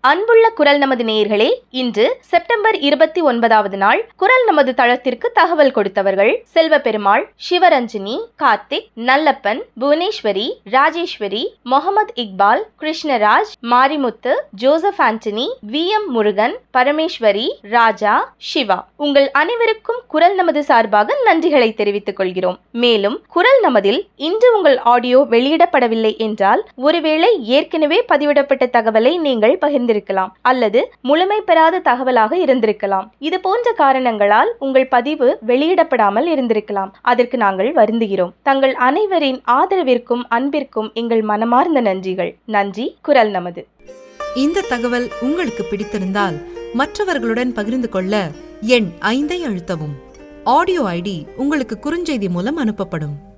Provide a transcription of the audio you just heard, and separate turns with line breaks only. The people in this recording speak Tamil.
அன்புள்ள குரல் நமது நேயர்களே இன்று செப்டம்பர் இருபத்தி ஒன்பதாவது நாள் குரல் நமது தளத்திற்கு தகவல் கொடுத்தவர்கள் Selva Perumal Sivaranjini Karthik Nallappan Bhuvaneswari Rajeswari Mohammed Iqbal Krishnaraj Marimuthu Joseph Antony V M Murugan Parameswari Raja Siva உங்கள் அனைவருக்கும் குரல் நமது சார்பாக நன்றிகளை தெரிவித்துக் கொள்கிறோம் மேலும் குரல் நமதில் இன்று உங்கள் ஆடியோ வெளியிடப்படவில்லை என்றால் ஒருவேளை ஏற்கனவே பதிவிடப்பட்ட தகவலை நீங்கள் பகிர்ந்திருக்கலாம் அல்லது முழுமை பெறாத தகவலாக இருந்திருக்கலாம் இது போன்ற காரணங்களால் உங்கள் பதிவு வெளியிடப்படாமல் இருந்திருக்கலாம் அதற்கு நாங்கள் வருந்துகிறோம் தங்கள் அனைவரின் ஆதரவிற்கும் அன்பிற்கும் எங்கள் மனமார்ந்த நன்றிகள் நன்றி குரல் நமது
இந்த தகவல் உங்களுக்கு பிடித்திருந்தால் மற்றவர்களுடன் பகிர்ந்து கொள்ள எண் ஐந்தை அழுத்தவும் ஆடியோ ஐடி உங்களுக்கு குறுஞ்செய்தி மூலம் அனுப்பப்படும்